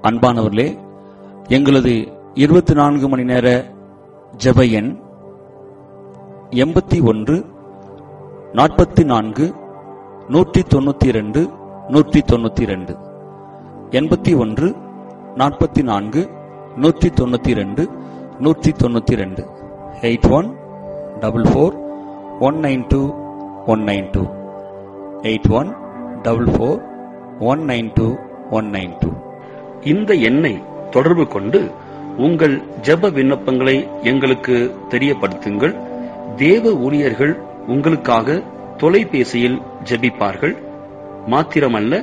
அன்பானவர்களே எங்களது இருபத்தி நான்கு மணி நேர ஜெப எண் எண்பத்தி ஒன்று நாற்பத்தி நான்கு நூற்றி தொண்ணூத்தி இரண்டு நூற்றி தொண்ணூத்தி இரண்டு எண்பத்தி ஒன்று நாற்பத்தி நான்கு நூற்றி தொண்ணூத்தி இரண்டு நூற்றி தொண்ணூத்தி இரண்டு eight one double four one nine two one nine two eight one double four one nine two one nine two இந்த எண்ணை தொடர்பு கொண்டு உங்கள் ஜெப விண்ணப்பங்களை எங்களுக்கு தெரியப்படுத்துங்கள் தேவ ஊழியர்கள் உங்களுக்காக தொலைபேசியில் ஜெபிப்பார்கள் மாத்திரமல்ல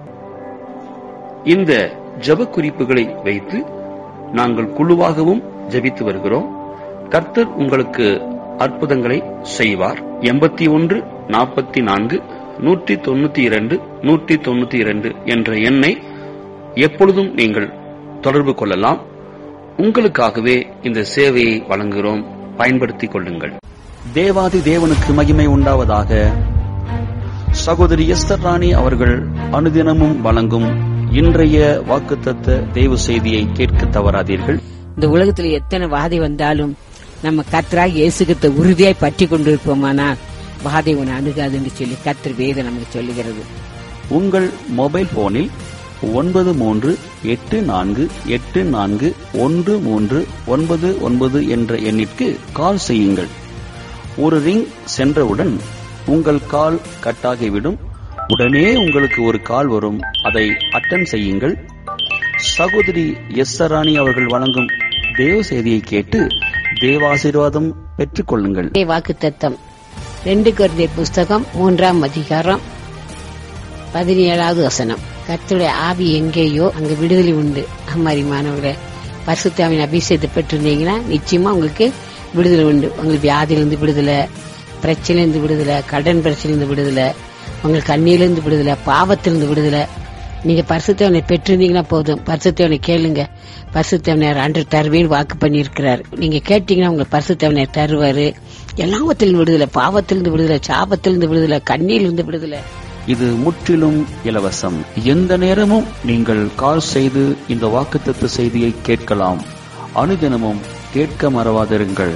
இந்த ஜெப குறிப்புகளை வைத்து நாங்கள் குழுவாகவும் ஜெபித்து வருகிறோம் கர்த்தர் உங்களுக்கு அற்புதங்களை செய்வார் எண்பத்தி ஒன்று நாற்பத்தி நான்கு நூற்றி தொண்ணூத்தி இரண்டு நூற்றி தொண்ணூத்தி இரண்டு என்ற எண்ணை எப்பொழுதும் நீங்கள் தொடர்பு கொள்ளலாம் உங்களுக்காகவே இந்த சேவையை வழங்குகிறோம் பயன்படுத்திக் கொள்ளுங்கள் தேவாதி தேவனுக்கு மகிமை உண்டாவதாக சகோதரி எஸ்தர் ராணி அவர்கள் அனுதினமும் வழங்கும் இன்றைய வாக்குத்தத்த தேவ செய்தியை கேட்க தவறாதீர்கள் இந்த உலகத்துல எத்தனை வாதை வந்தாலும் நம்ம கர்த்தராக இயேசுகிட்ட உறுதியாய் பற்றி கொண்டிருப்போமானால் வாதை உன்னை அணுகாதுன்னு சொல்லி கர்த்தர் வேதம் நமக்கு சொல்லுகிறது உங்கள் மொபைல் போனில் ஒன்பது மூன்று எட்டு நான்கு எட்டு நான்கு ஒன்று மூன்று ஒன்பது ஒன்பது என்ற எண்ணிற்கு கால் செய்யுங்கள் ஒரு ரிங் சென்றவுடன் உங்கள் கால் கட்டாகிவிடும் உடனே உங்களுக்கு ஒரு கால் வரும் அதை அட்டன் செய்யுங்கள் சகோதரி எஸ் ராணி அவர்கள் வழங்கும் தேவ செய்தியை கேட்டு தேவாசீர்வாதம் பெற்றுக் கொள்ளுங்கள் வாக்கு தத்தம் ரெண்டு குருந்திய புஸ்தகம் மூன்றாம் அதிகாரம் பதினேழாவது வசனம் கர்த்தருடைய ஆவி எங்கேயோ அங்க விடுதலை உண்டு அம்மாரிமானவர்களே பரிசுத்தாவின் அபிஷேகத்தை பெற்றிருந்தீங்கன்னா நிச்சயமா உங்களுக்கு விடுதலை உண்டு உங்களுக்கு வியாதியிலிருந்து விடுதலை பிரச்சனையிலிருந்து விடுதலை கடன் பிரச்சனையிலிருந்து விடுதலை உங்களுக்கு கண்ணியிலிருந்து விடுதலை பாவத்திலிருந்து விடுதலை நீங்க பரிசுத்தவனை பெற்றிருந்தீங்கன்னா போதும் பரிசுத்தவனை கேளுங்க பரிசுத்தவனர் அன்று தருவேன் வாக்கு பண்ணியிருக்கிறார் நீங்க கேட்டீங்கன்னா உங்களுக்கு பரிசுத்தவனர் தருவாரு எல்லாவத்திலிருந்து விடுதலை பாவத்திலிருந்து விடுதலை சாபத்திலிருந்து விடுதலை கண்ணியிலிருந்து விடுதலை இது முற்றிலும் இலவசம் எந்த நேரமும் நீங்கள் கால் செய்து இந்த வாக்குத்தத்த செய்தியை கேட்கலாம் அனுதினமும் கேட்க மறவாதிருங்கள்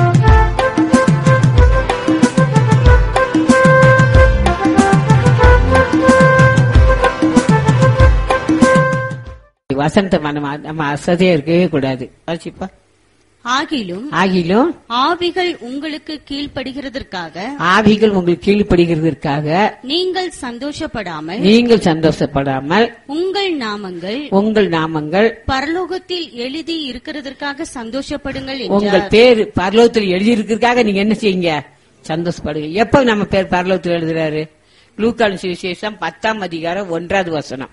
வசந்த நம்ம நம்ம அசதியா இருக்கவே கூடாது வாசிப்பா ஆகிலும் ஆகிலும் ஆவிகள் உங்களுக்கு கீழ்ப்படுகிறதற்காக ஆவிகள் உங்களுக்கு கீழ்ப்படுகிறதற்காக நீங்கள் சந்தோஷப்படாமல் நீங்கள் சந்தோஷப்படாமல் உங்கள் நாமங்கள் உங்கள் நாமங்கள் பரலோகத்தில் எழுதி இருக்கிறதற்காக சந்தோஷப்படுங்கள் உங்கள் என்றார் பேர் பரலோகத்தில் எழுதியிருக்கிறதுக்காக நீங்க என்ன செய்யுங்க சந்தோஷப்படுங்க எப்ப நம்ம பேர் பரலோகத்தில் எழுதுறாரு லூக்கான் சுவிசேஷம் பத்தாம் அதிகாரம் ஒன்றாவது வசனம்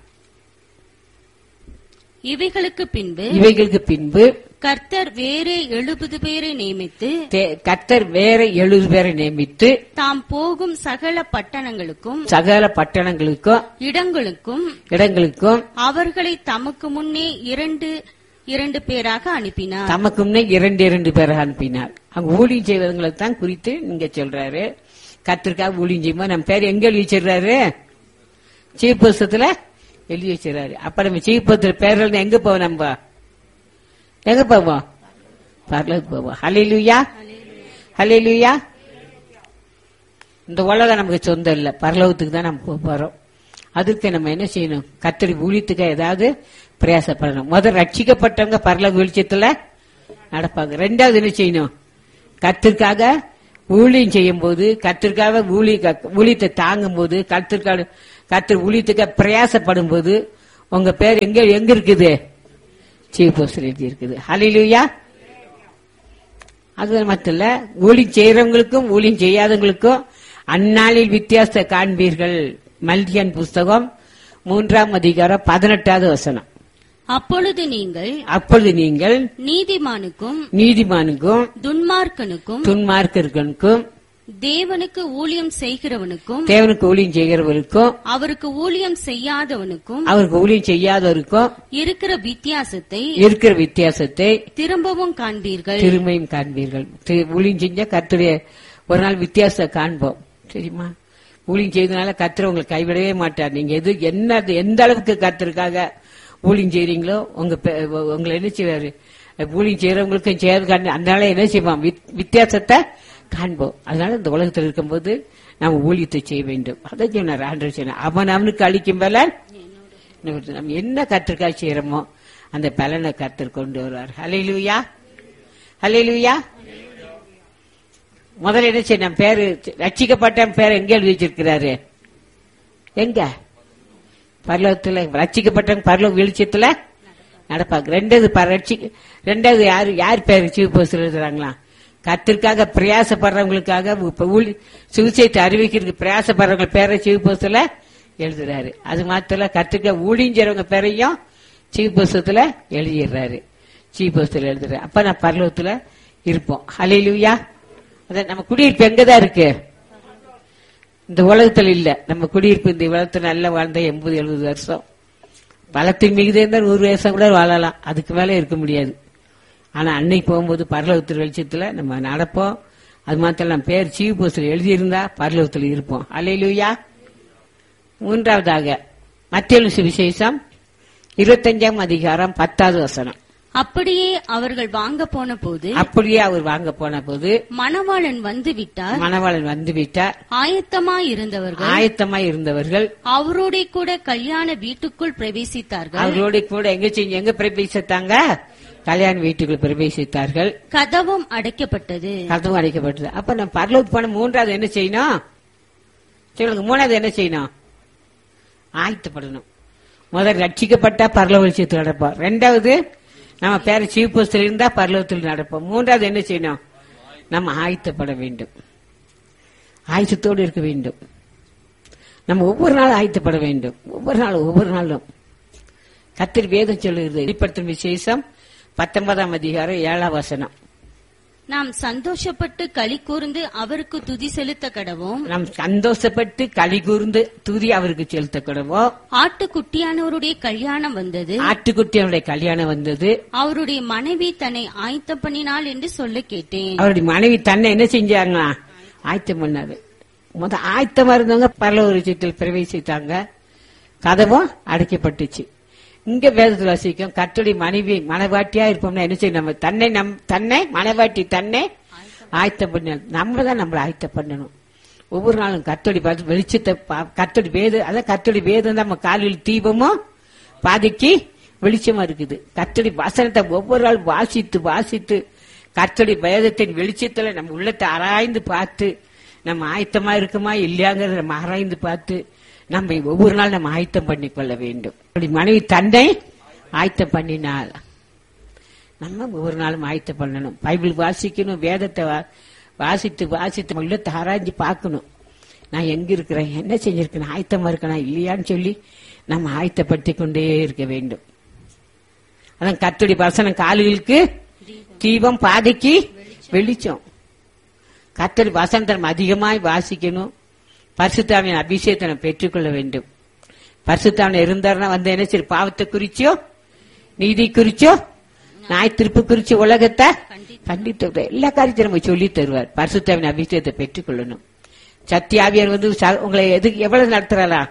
இவைகளுக்கு பின்பு இவைகளுக்கு பின்பு கர்த்தர் வேறே எழுபது பேரை நியமித்து தே- கர்த்தர் வேற எழுபது பேரை நியமித்து தாம் போகும் சகல பட்டணங்களுக்கும் சகல பட்டணங்களுக்கும் இடங்களுக்கும் இடங்களுக்கும் அவர்களை தமக்கு முன்னே இரண்டு இரண்டு பேராக அனுப்பினார் தமக்கு முன்னே இரண்டு இரண்டு பேரை அனுப்பினார் அங்க ஊழியம் செய்வதங்களை தான் குறித்து நீங்க சொல்றாரு கத்திற்காக ஊழியம் செய்யும்போது நம்ம பேர் எங்க எழுதி வச்சிடுறாரு சீப்பசத்துல எழுதி வச்சிடறாரு அப்ப நம்ம சீப்பத்துல பேர் எங்க போவோம் நம்ம எங்க போவோம் பரலோகத்துக்கு போவோம் ஹalleluya ஹalleluya இந்த உலகம் நமக்கு சொந்தம் இல்ல பரலோகத்துக்கு தான் நம்ம போக போறோம் அதுக்கு நம்ம என்ன செய்யணும் கத்தரி ஊழியத்துக்கு ஏதாவது பிரயாசப்படணும் முதல் ரட்சிக்கப்பட்டவங்க பரலோக வெளிச்சத்துல நடப்பாங்க ரெண்டாவது என்ன செய்யணும் கத்திற்காக ஊழியம் செய்யும் போது கத்திற்காக ஊழி ஊழியத்தை தாங்கும் போது கத்திற்காக கத்தர் ஊழியத்துக்காக பிரயாசப்படும் போது உங்க பேர் எங்க எங்க இருக்குது சீஃப் போஸ்டர் எழுதி இருக்குது ஹலிலுயா அது மட்டும் இல்ல ஊழியம் செய்யறவங்களுக்கும் ஊழியம் செய்யாதவங்களுக்கும் அந்நாளில் வித்தியாசத்தை காண்பீர்கள் மல்டியன் புஸ்தகம் மூன்றாம் அதிகாரம் பதினெட்டாவது வசனம் அப்பொழுது நீங்கள் அப்பொழுது நீங்கள் நீதிமானுக்கும் நீதிமானுக்கும் துன்மார்க்கனுக்கும் துன்மார்க்கர்களுக்கும் தேவனுக்கு ஊழியம் செய்கிறவனுக்கும் தேவனுக்கு ஊழியம் செய்கிறவர்களுக்கும் அவருக்கு ஊழியம் செய்யாதவனுக்கும் அவருக்கு ஊழியம் செய்யாதவருக்கும் இருக்கிற வித்தியாசத்தை இருக்கிற வித்தியாசத்தை திரும்பவும் காண்பீர்கள் திரும்பியும் காண்பீர்கள் தி- ஊழியம் செஞ்சா கர்த்தருடைய ஒரு நாள் வித்தியாசத்தை காண்போம் தெரியுமா ஊழியம் செய்தனால கர்த்தர் உங்களை கைவிடவே மாட்டார் நீங்க எது என்ன எந்த அளவுக்கு கர்த்தருக்காக ஊழியம் செய்றீங்களோ உங்க பெ- உங்களை என்ன செய்வாரு ஊழியம் செய்யறவங்களுக்கும் செய்யறது அதனால என்ன செய்வோம் வித்- வித்தியாசத்தை காண்போம் அதனால இந்த உலகத்தில் இருக்கும்போது நாம் ஊழியத்தை செய்ய வேண்டும் அதை சொன்னார் ஆண்டவர் சொன்னார் அவன் அவனுக்கு அளிக்கும் பலன் இன்னொருத்தர் நம்ம என்ன கத்திற்காக செய்யறோமோ அந்த பலனை கத்தர் கொண்டு வருவார் ஹalleluya ஹalleluya முதல்ல என்ன செய்யணும் பேரு ரட்சிக்கப்பட்ட பேர் எங்க எழுதி வச்சிருக்கிறாரு எங்க பரலோகத்துல ரட்சிக்கப்பட்ட பரலோக வெளிச்சத்துல நடப்பாங்க ரெண்டாவது ப- ரட்சி- ரெண்டாவது யாரு யார் பேர் சிவபோஸ் எழுதுறாங்களா கத்திற்காக பிரயாசப்படுறவங்களுக்காக இப்ப ஊழி- சுவிசேஷத்தை அறிவிக்கிறதுக்கு பிரயாசப்படுறவங்க பேரை சிவபோஸ்ல எழுதுறாரு அது மாத்திர கத்திற்காக ஊழிஞ்சறவங்க பேரையும் சிவபோசத்துல எழுதிடுறாரு சிவபோசத்துல எழுதுறாரு அப்ப நான் பரலோகத்துல இருப்போம் ஹalleluya அதான் நம்ம குடியிருப்பு எங்கதான் இருக்கு இந்த உலகத்துல இல்ல நம்ம குடியிருப்பு இந்த உலகத்துல நல்லா வாழ்ந்த எண்பது எழுபது வருஷம் பலத்தின் மிகுதி இருந்தால் நூறு வருஷம் கூட வாழலாம் அதுக்கு மேல இருக்க முடியாது ஆனா அன்னைக்கு போகும்போது பரலோகத்தில் வெளிச்சத்துல நம்ம நடப்போம் அது மாத்திரம் நம்ம பேர் சீவ் போஸ்டில் எழுதியிருந்தா பரலோகத்தில் இருப்போம் அல்லையிலுயா மூன்றாவதாக மத்திய சுவிசேஷம் இருபத்தஞ்சாம் அதிகாரம் பத்தாவது வசனம் அப்படியே அவர்கள் வாங்க போன போது அப்படியே அவர் வாங்க போன போது மணவாளன் வந்து விட்டார் மணவாளன் வந்து விட்டார் ஆயத்தமாய் இருந்தவர்கள் ஆயத்தமாய் இருந்தவர்கள் அவரோட கூட கல்யாண வீட்டுக்குள் பிரவேசித்தார்கள் அவர்களோட கூட எங்க செஞ்சு எங்க பிரவேசித்தாங்க கல்யாண வீட்டுக்குள் பிரவேசித்தார்கள் கதவும் அடைக்கப்பட்டது கதவும் அடைக்கப்பட்டது அப்ப நம்ம பரலோக்கு போன மூன்றாவது என்ன செய்யணும் சொல்லுங்க மூணாவது என்ன செய்யணும் ஆயத்தப்படணும் முதல் ரட்சிக்கப்பட்டா பரலோக விஷயத்தில் நடப்போம் ரெண்டாவது நம்ம பேர சீஃப் போஸ்டில் இருந்தா பரலோகத்தில் நடப்போம் மூன்றாவது என்ன செய்யணும் நம்ம ஆயத்தப்பட வேண்டும் ஆயத்தத்தோடு இருக்க வேண்டும் நம்ம ஒவ்வொரு நாளும் ஆயத்தப்பட வேண்டும் ஒவ்வொரு நாளும் ஒவ்வொரு நாளும் கத்திரி வேதம் சொல்லுகிறது வெளிப்படுத்தும் விசேஷம் பத்தொன்பதாம் அதிகாரம் ஏழாம் வசனம் நாம் சந்தோஷப்பட்டு களி கூர்ந்து அவருக்கு துதி செலுத்த கடவோம் நாம் சந்தோஷப்பட்டு களி கூர்ந்து துதி அவருக்கு செலுத்தக்கூடவோ ஆட்டுக்குட்டியானவருடைய கல்யாணம் வந்தது ஆட்டுக்குட்டியனுடைய கல்யாணம் வந்தது அவருடைய மனைவி தன்னை ஆயத்தம் பண்ணினாள் என்று சொல்ல கேட்டேன் அவருடைய மனைவி தன்னை என்ன செஞ்சாங்களா ஆயத்தம் பண்ணாரு முத ஆயத்தமா இருந்தவங்க பரலோக விஷயத்தில் பிரவேசித்தாங்க கதவும் அடைக்கப்பட்டுச்சு இங்க வேதத்தில் வசிக்கும் கட்டுடைய மனைவி மனவாட்டியா இருப்போம்னா என்ன செய்யணும் நம்ம தன்னை நம் தன்னை மனவாட்டி தன்னை ஆயத்தம் பண்ண நம்ம தான் நம்மளை ஆயத்தம் பண்ணணும் ஒவ்வொரு நாளும் கத்தோடி பார்த்து வெளிச்சத்தை பா- கத்தோடி வேத அதான் கத்தோடி வேதம் தான் நம்ம காலில் தீபமும் பாதிக்கு வெளிச்சமா இருக்குது கத்தோடி வசனத்தை ஒவ்வொரு நாள் வாசித்து வாசித்து கத்தோடி வேதத்தின் வெளிச்சத்துல நம்ம உள்ளத்தை ஆராய்ந்து பார்த்து நம்ம ஆயத்தமா இருக்குமா இல்லையாங்கிறத நம்ம ஆராய்ந்து பார்த்து நம்ம ஒவ்வொரு நாள் நம்ம ஆயத்தம் பண்ணிக்கொள்ள வேண்டும் அப்படி மனைவி தன்னை ஆயத்தம் பண்ணினால் நம்ம ஒவ்வொரு நாளும் ஆயத்தம் பண்ணணும் பைபிள் வாசிக்கணும் வேதத்தை வா- வாசித்து வாசித்து உள்ளத்தை ஆராய்ஞ்சு பார்க்கணும் நான் எங்க இருக்கிறேன் என்ன செஞ்சிருக்கேன் ஆயத்தமா இருக்கனா இல்லையான்னு சொல்லி நம்ம ஆயத்தப்படுத்திக் கொண்டே இருக்க வேண்டும் அதான் கத்துடி வசனம் கால்களுக்கு தீபம் பாதைக்கு வெளிச்சம் கத்தடி வசனத்தை நம்ம அதிகமாய் வாசிக்கணும் பரிசுத்தாவின் அபிஷேகத்தை நம்ம பெற்றுக்கொள்ள வேண்டும் பரிசுத்தாவின் இருந்தாருன்னா வந்து என்ன சரி பாவத்தை குறிச்சோ நீதி குறிச்சோ நாய் திருப்பு குறிச்சு உலகத்தை கண்டித்து விடுவார். எல்லா காரியத்தையும் நம்ம சொல்லி தருவார் பரிசுத்தாவின் அபிஷேகத்தை பெற்றுக்கொள்ளணும் சத்தியாவியர் வந்து ச- உங்களை எது எவ்வளவு நடத்துறாரா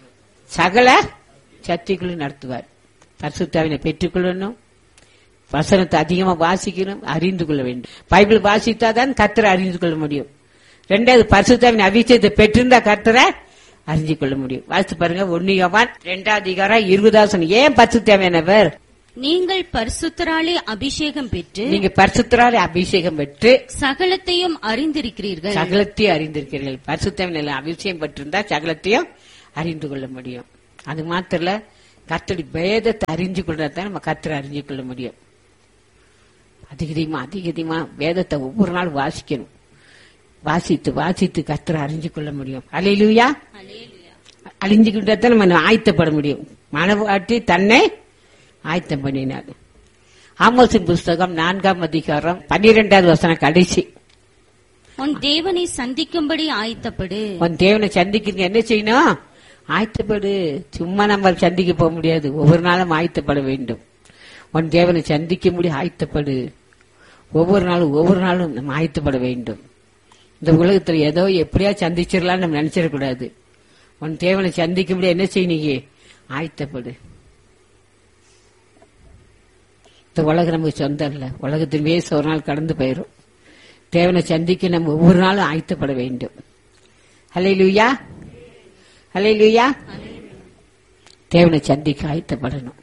சகல சக்திக்குள்ள நடத்துவார் பரிசுத்தாவினை பெற்றுக்கொள்ளணும் வசனத்தை அதிகமா வாசிக்கணும் அறிந்து கொள்ள வேண்டும் பைபிள் வாசித்தாதான் கர்த்தரை அறிந்து கொள்ள முடியும் ரெண்டாவது பரிசுத்தாவின் அபிஷேகத்தை பெற்றிருந்தா கர்த்தரை அறிஞ்சு கொள்ள முடியும் வாசித்து பாருங்க ஒன்னியவான் ரெண்டாவது அதிகாரம் இருபதாசன் ஏன் பரிசுத்தாவியானவர் நீங்கள் பரிசுத்தராலே அபிஷேகம் பெற்று நீங்க பரிசுத்தராலே அபிஷேகம் பெற்று சகலத்தையும் அறிந்திருக்கிறீர்கள் சகலத்தையும் அறிந்திருக்கிறீர்கள் பரிசுத்தவின் அபிஷேகம் பெற்றிருந்தா சகலத்தையும் அறிந்து கொள்ள முடியும் அது மாத்திரல கர்த்தடி வேதத்தை அறிஞ்சு கொள்றதான் நம்ம கர்த்தரை அறிஞ்சு கொள்ள முடியும் அதிகமா அதிகமா வேதத்தை ஒவ்வொரு நாள் வாசிக்கணும் வாசித்து வாசித்து கர்த்தரை அறிஞ்சு கொள்ள முடியும் அலையிலுயா அழிஞ்சு கொண்டதான் நம்ம ஆயத்தப்பட முடியும் மனவாட்டி தன்னை ஆயத்தம் பண்ணினார் ஆமோசின் புஸ்தகம் நான்காம் அதிகாரம் பன்னிரெண்டாவது வசனம் கடைசி உன் தேவனை சந்திக்கும்படி ஆயத்தப்படு உன் தேவனை சந்திக்கிறீங்க என்ன செய்யணும் ஆயத்தப்படு சும்மா நம்ம சந்திக்க போக முடியாது ஒவ்வொரு நாளும் ஆயத்தப்பட வேண்டும் உன் தேவனை சந்திக்க முடிய ஆயத்தப்படு ஒவ்வொரு நாளும் ஒவ்வொரு நாளும் நம்ம ஆயத்தப்பட வேண்டும் இந்த உலகத்துல ஏதோ எப்படியா சந்திச்சிடலாம் நம்ம நினைச்சிடக்கூடாது உன் தேவனை சந்திக்க முடிய என்ன செய்யணும் ஆயத்தப்படு இந்த உலகம் நமக்கு சொந்தம் இல்லை உலகத்தின் வேச ஒரு நாள் கடந்து போயிடும் தேவனை சந்திக்க நம்ம ஒவ்வொரு நாளும் ஆயத்தப்பட வேண்டும் ஹலே லூயா ஹலே லூயா தேவனை சந்திக்க ஆயத்தப்படணும்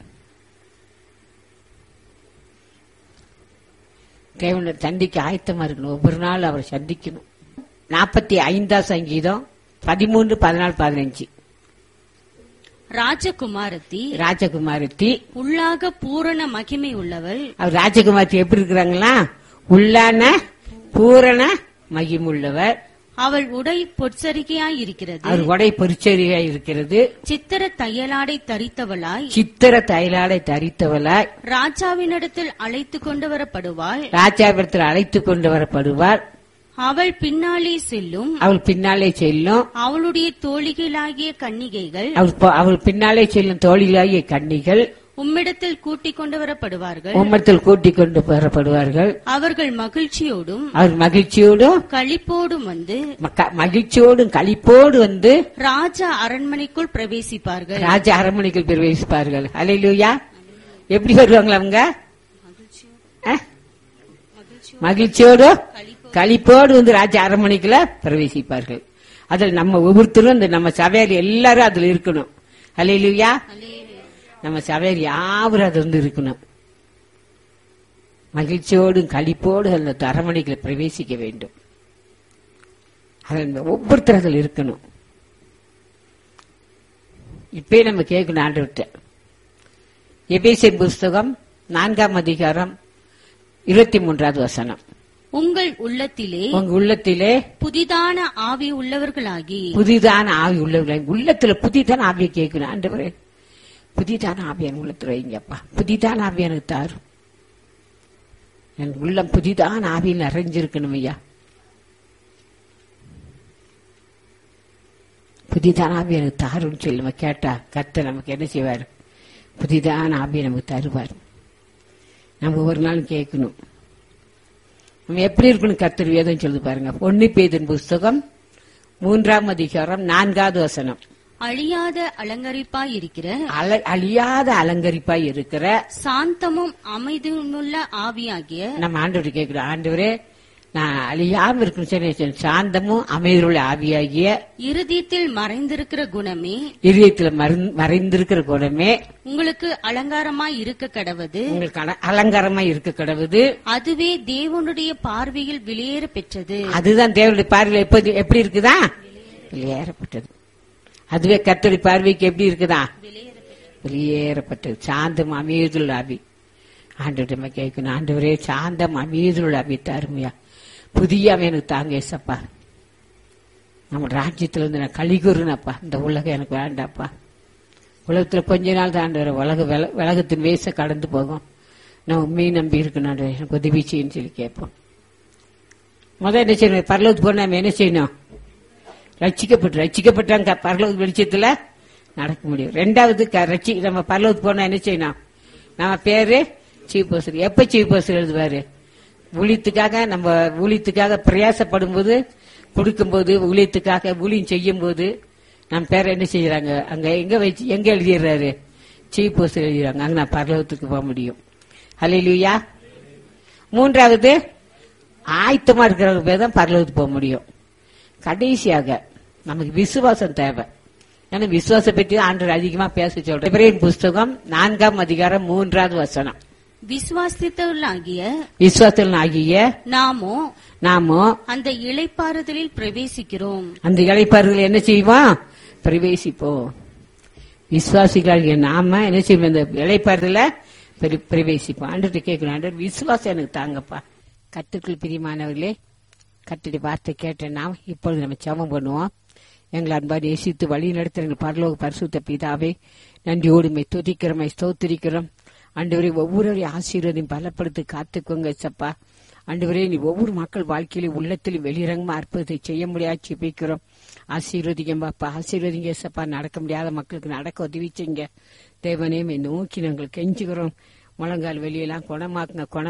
தேவனை சந்திக்க ஆயத்தமா இருக்கணும் ஒவ்வொரு நாள் அவரை சந்திக்கணும் நாற்பத்தி ஐந்தாம் சங்கீதம் பதிமூன்று பதினாலு பதினஞ்சு ராஜகுமாரத்தி ராஜகுமாரத்தி உள்ளாக பூரண மகிமை உள்ளவள் அவர் ராஜகுமாரத்தி எப்படி இருக்கிறாங்களா உள்ளான பூரண மகிமுள்ளவர் அவள் உடை பொற்சரிகையாய் இருக்கிறது அவர் உடை பொறிச்சரியா இருக்கிறது சித்திர தையலாடை தரித்தவளாய் சித்திர தைலாடை தரித்தவளாய் ராஜாவினிடத்தில் அழைத்து கொண்டு வரப்படுவாள் ராஜாபுரத்தில் அழைத்து கொண்டு வரப்படுவார் அவள் பின்னாலே செல்லும் அவள் பின்னாலே செல்லும் அவளுடைய தோழிகளாகிய கன்னிகைகள் அவள் ப- அவள் பின்னாலே செல்லும் தோழிலாகிய கன்னிகள் உம்மிடத்தில் கூட்டிக் கொண்டு வரப்படுவார்கள் உம்மத்தில் கூட்டிக் கொண்டு வரப்படுவார்கள் அவர்கள் மகிழ்ச்சியோடும் அவர் மகிழ்ச்சியோடும் களிப்போடும் வந்து மக்க- மகிழ்ச்சியோடும் களிப்போடு வந்து ராஜா அரண்மனைக்குள் பிரவேசிப்பார்கள் ராஜ அரண்மனைக்குள் பிரவேசிப்பார்கள் அலையிலூயா எப்படி வருவாங்களா அவங்க அஹ்? மகிழ்ச்சியோடு களிப்போடு வந்து ராஜ அரண்மனைக்குள்ள பிரவேசிப்பார்கள் அதில் நம்ம ஒவ்வொருத்தரும் இந்த நம்ம சபையார் எல்லாரும் அதுல இருக்கணும் அலையிலூயா நம்ம சபையார் யாவரும் அது வந்து இருக்கணும் மகிழ்ச்சியோடும் களிப்போடு அந்த அரண்மனைக்குள்ள பிரவேசிக்க வேண்டும் அதில் ஒவ்வொருத்தரும் அதில் இருக்கணும் இப்பயே நம்ம கேட்கணும் ஆண்டுவிட்ட எபேசியர் புஸ்தகம் நான்காம் அதிகாரம் இருபத்தி மூன்றாவது வசனம் உங்கள் உள்ளத்திலே உங்க உள்ளத்திலே புதிதான ஆவி உள்ளவர்களாகி புதிதான ஆவி உள்ளவர்களை உள்ளத்துல புதிதான ஆவியை கேட்கணும் ஆண்டவரே புதிதான ஆவி என் உள்ளத்துல வைங்கப்பா புதிதான ஆவி எனக்கு தாரும் என் உள்ளம் புதிதான ஆவியில் நிறைஞ்சிருக்கணும் ஐயா புதிதான ஆவி எனக்கு தாருன்னு சொல்லி நம்ம கேட்டா கத்த நமக்கு என்ன செய்வார் புதிதான ஆவியை நமக்கு தருவார் நம்ம ஒரு நாள் கேட்கணும் நம்ம எப்படி இருக்கணும் கர்த்தர் வேதம் சொல்லுது பாருங்க பொன்னி பேதின் புஸ்தகம் மூன்றாம் அதிகாரம் நான்காவது வசனம் அழியாத அலங்கரிப்பாய் இருக்கிற அல அழியாத அலங்கரிப்பாய் இருக்கிற சாந்தமும் அமைதியுமுள்ள ஆவியாகிய நம்ம ஆண்டவர் கேட்கிறோம் ஆண்டவரே நான் அழியாம இருக்கணும் சரி சரி, சாந்தமும் அமைதியுள்ள ஆவியாகிய இருதயத்தில் மறைந்திருக்கிற குணமே இதயத்துல மறைந்- மறைந்திருக்கிற குணமே உங்களுக்கு அலங்காரமாய் இருக்க கடவது உங்களுக்கு அல- அலங்காரமா இருக்க கடவுது அதுவே தேவனுடைய பார்வையில் வெளியேற பெற்றது அதுதான் தேவனுடைய பார்வையில் எப்படி எப்படி இருக்குதா வெளியேறப்பட்டது அதுவே கர்த்தருடைய பார்வைக்கு எப்படி இருக்குதா வெளியேறப்பட்டது சாந்தம் அமைதியுள்ள ஆவி ஆண்டவரிடமே கேட்கணும் ஆண்டவரே சாந்தம் அமைதியுள்ள ஆவி தாருமையா புதிய ஆவி எனக்கு தாங்க ஏசப்பா நம்ம ராஜ்யத்துல இருந்து நான் கலிகுறுனப்பா இந்த உலகம் எனக்கு வேண்டாப்பா உலகத்துல கொஞ்ச நாள் தான் ஆண்டவரே உலக வில- உலகத்தின் வேச கடந்து போகும் நான் உண்மையை நம்பி இருக்கணும் ஆண்டவரே, எனக்கு உதவி செய்யுன்னு சொல்லி கேட்போம் முதல் என்ன செய்யணும் பரலோகத்துக்கு போனா நம்ம என்ன செய்யணும் ரட்சிக்கப்பட்டு ரட்சிக்கப்பட்டாங்க பரலோக வெளிச்சத்துல நடக்க முடியும் ரெண்டாவது க- ரட்சி நம்ம பரலோகத்துக்கு போனா என்ன செய்யணும் நம்ம பேரு சீஃப் போஸ்டர் எப்ப சீஃப் போஸ்டர் எழுதுவாரு ஊழியத்துக்காக நம்ம ஊழியத்துக்காக பிரயாசப்படும் போது கொடுக்கும்போது ஊழியத்துக்காக ஊழியம் செய்யும் போது நம்ம பேரை என்ன செய்யறாங்க அங்க எங்க வச்சு எங்க எழுதிடுறாரு சீஃப் போஸ்டர் எழுதிடுறாங்க அங்க நான் பரலோகத்துக்கு போக முடியும் ஹalleluya மூன்றாவது ஆயத்தமா இருக்கிறவங்க பேர் தான் பரலோகத்துக்கு போக முடியும் கடைசியாக நமக்கு விசுவாசம் தேவை ஏன்னா விசுவாசம் பற்றி ஆண்டவர் அதிகமா பேச சொல்றேன் எபிரேயர் புஸ்தகம் நான்காம் அதிகாரம் மூன்றாவது வசனம் விசுவாசித்தவர்களாகிய விசுவாசத்தில் ஆகிய நாமோ நாமோ அந்த இளைப்பாறுதலில் பிரவேசிக்கிறோம் அந்த இளைப்பாறுதல் என்ன செய்வோம் பிரவேசிப்போம் விசுவாசிகளாகிய நாம என்ன செய்வோம் இந்த இளைப்பாறுதல பிர- பிரவேசிப்போம் ஆண்டு கேட்கணும் ஆண்டவர் விசுவாசம் எனக்கு தாங்கப்பா கத்துக்கள் பிரியமானவர்களே கத்துடைய வார்த்தை கேட்ட நாம் இப்பொழுது நம்ம ஜெபம் பண்ணுவோம் எங்களை அன்பா நேசித்து வழி நடத்துற எங்கள் பரலோக பரிசுத்த பிதாவே நன்றியோடுமை துதிக்கிறோமை ஸ்தோத்திரிக்கிறோம் ஆண்டவரே ஒவ்வொருவரையும் ஆசீர்வதையும் பலப்படுத்தி காத்துக்கோங்க சப்பா ஆண்டவரே நீ ஒவ்வொரு மக்கள் வாழ்க்கையிலும் உள்ளத்திலும் வெளிரங்கமா அற்புதத்தை செய்ய முடியாது ஜெபிக்கிறோம் ஆசீர்வதிங்க பாப்பா ஆசீர்வதிங்க சப்பா நடக்க முடியாத மக்களுக்கு நடக்க உதவி செய்யுங்க தேவனே மே நோக்கி நாங்கள் கெஞ்சுகிறோம் முழங்கால் வெளியெல்லாம் குணமாக்குங்க குணம்